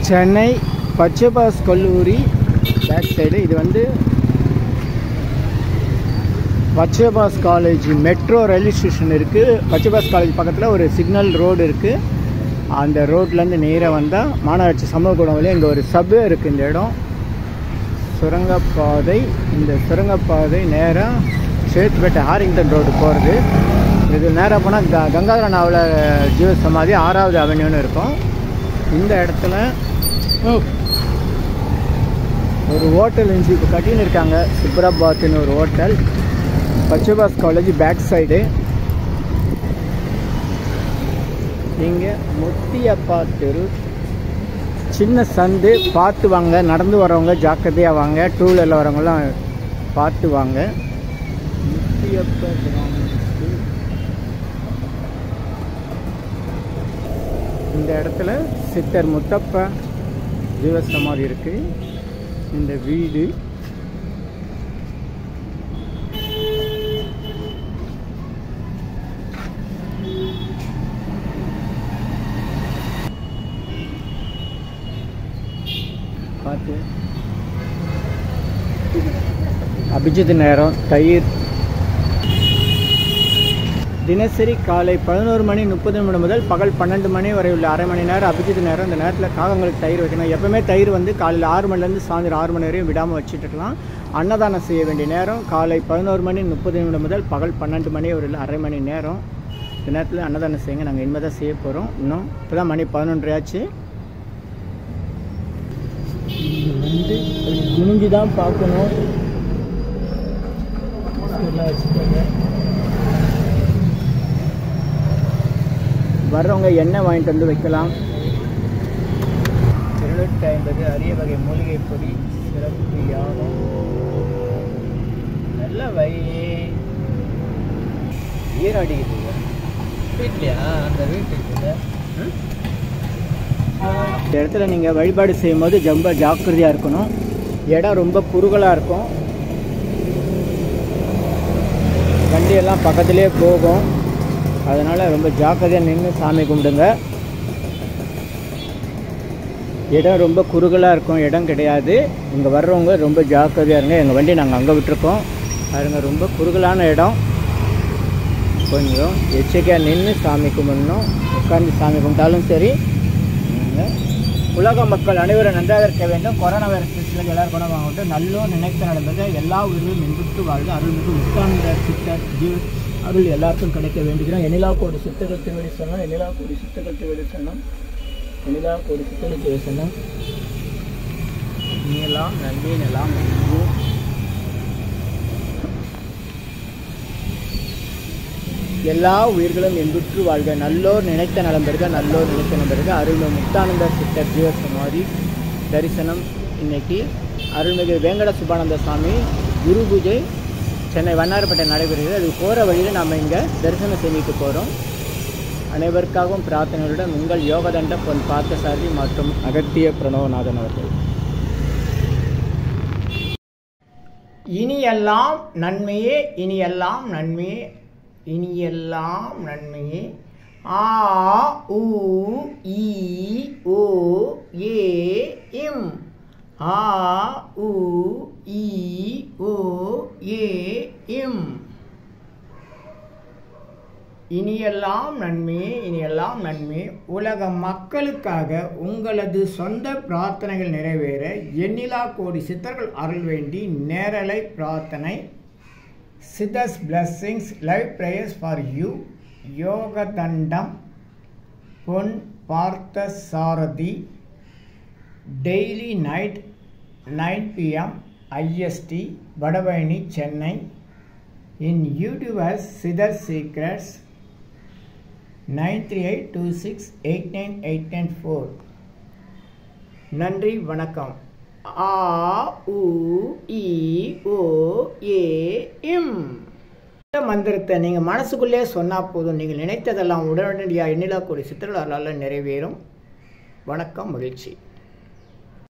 சென்னை பச்சைபாஸ் கல்லூரி back side இது வந்து Pachaiyappa's college metro railway station இருக்குது பச்சைபாஸ் காலேஜ் பக்கத்தில் ஒரு சிக்னல் ரோடு இருக்குது அந்த ரோட்லேருந்து நேராக வந்தால் மாநகராட்சி சமூகக்கூடம் வழியாக இங்கே ஒரு சப்வே இருக்குது இந்த இடம் சுரங்கப்பாதை இந்த சுரங்கப்பாதை நேராக சேத்துப்பேட்டை ஹாரிங்டன் ரோடு போகிறது இது நேராக போனால் க கங்காதர நாவல ஜீவ சமாதி ஆறாவது அவென்யூன்னு இருக்கும் இந்த இடத்துல ஒரு ஹோட்டல் இருந்துச்சு இப்போ கட்டின்னு இருக்காங்க சுப்ரபாத்னு ஒரு hotel Pachaiyappa's college back side இங்கே முத்தியப்பா தெரு சின்ன சந்து பார்த்து வாங்க நடந்து வரவங்க ஜாக்கிரதையாக வாங்க டூ வீலரில் வரவங்களாம் பார்த்து வாங்க முத்தியப்பா கிராமம் ஸ்கூல். இந்த இடத்துல சித்தர் முத்தப்பா ஜீவசமாதி இருக்கு இந்த வீடு பார்த்து அபிஜித் நேரம் தயிர் தினசரி காலை பதினோரு மணி முப்பது நிமிடம் முதல் பகல் பன்னெண்டு மணி வரை உள்ள அரை மணி நேரம் அபிஜித் நேரம் இந்த நேரத்தில் காகங்களுக்கு தயிர் வைக்கணும் எப்பவுமே தயிர் வந்து காலையில் ஆறு மணிலேருந்து சாயந்தரம் ஆறு மணி வரையும் விடாமல் வச்சுட்டு இருக்கலாம் அன்னதானம் செய்ய வேண்டிய நேரம் காலை பதினோரு மணி முப்பது நிமிடம் முதல் பகல் பன்னெண்டு மணி ஒரு அரை மணி நேரம் இந்த நேரத்தில் அன்னதானம் செய்யுங்க நாங்கள் இனிமேல் தான் செய்ய போகிறோம் இன்னும் இப்போ தான் மணி பதினொன்றரை ஆச்சு இது வந்து குனிஞ்சு தான் பார்க்கணும் எல்லாம் வச்சுக்கோங்க வர்றவங்க எண்ணெய் வாங்கிட்டு வந்து வைக்கலாம் இருநூற்றி ஐம்பது அரிய வகை மூலிகை பொடி சிறப்பு யாகம் நல்ல வை ஈரம் அடிக்குது வீட்லையா அந்த வீட்டுக்கு இந்த இடத்துல நீங்கள் வழிபாடு செய்யும்போது ரொம்ப ஜாக்கிரதையாக இருக்கணும் இடம் ரொம்ப குறுகலாக இருக்கும் வண்டியெல்லாம் பக்கத்துலேயே போகும் அதனால் ரொம்ப ஜாக்கிரதையாக நின்று சாமி கும்பிடுங்க இடம் ரொம்ப குறுகலாக இருக்கும் இடம் கிடையாது இங்கே வர்றவங்க ரொம்ப ஜாக்கிரதையாக இருங்க எங்கள் வண்டி நாங்கள் அங்கே விட்டுருக்கோம் பாருங்க ரொம்ப குறுகலான இடம் கொஞ்சம் எச்சரிக்கையாக நின்று சாமி கும்பிடணும் உட்காந்து சாமி கும்பிட்டாலும் சரி நீங்க உலக மக்கள் அனைவரும் நன்றாக இருக்க வேண்டும் கொரோனா வைரஸ் பிரச்சனை எல்லாரும் குணமாகட்டும் நல்லோ நினைத்து நடந்தது எல்லா உயிர்களும் மின்புற்று வாழ்க அருள்மிகு முத்தாண்ட சித்தர் ஜீவ அருள் எல்லாருக்கும் கிடைக்க வேண்டுகிறோம் எனிலா கோடி சித்தர்கள் திருவடி சொன்னோம் எனிலா கோடி சித்தர்கள் திருவடி சொன்னோம் எனிலா கோடி சித்தர்கள் திருவடி சொன்னோம் நீலாம் நன்றி நிலாம் நன்றி எல்லா உயிர்களும் என்புற்று வாழ்க நல்லோர் நினைத்த நலம் பெறுக நல்லோர் நினைத்த நலம் பெறுக அருள்மிகு முக்தானந்த சித்தர் ஜீவ சமாதி தரிசனம் இன்னைக்கு அருள்மிகு வேங்கட சுப்பானந்த சுவாமி குரு பூஜை சென்னை வண்ணாரப்பேட்டை நடைபெறுகிறது அது போகிற வழியில் நாம் இங்கே தரிசனம் செஞ்சுட்டு போகிறோம் அனைவருக்காகவும் பிரார்த்தனைகளுடன் உங்கள் யோகதண்ட பொன் பார்த்தசாரதி மற்றும் அகத்திய பிரணவநாதன் அவர்கள் இனியெல்லாம் நன்மையே இனியெல்லாம் நன்மையே இனியெல்லாம் நன்மையே ஆ உ ஈ ஓ ஏ இம் ஆ உ ஈ ஓ ஏ இம் இனியெல்லாம் நன்மையே இனியெல்லாம் நன்மையே உலக மக்களுக்காக உங்களது சொந்த பிரார்த்தனைகள் நிறைவேற எண்ணிலா கோடி சித்தர்கள் அருள் வேண்டி நேரலை பிரார்த்தனை Siddhars blessings live prayers for you Yoga Thandam Pon Parthasarathy daily night nine PM IST Vadapalani Chennai in YouTubers Siddhar secrets nine three eight two six eight nine eight nine four நன்றி வணக்கம் ஆ உ இ ஓ ஏ இம் இந்த மந்திரத்தை நீங்கள் மனசுக்குள்ளே சொன்னால் போதும் நீங்கள் நினைத்ததெல்லாம் உடனடியாக எண்ணிலா கூடிய சித்திரலால் நிறைவேறும் வணக்கம் மகிழ்ச்சி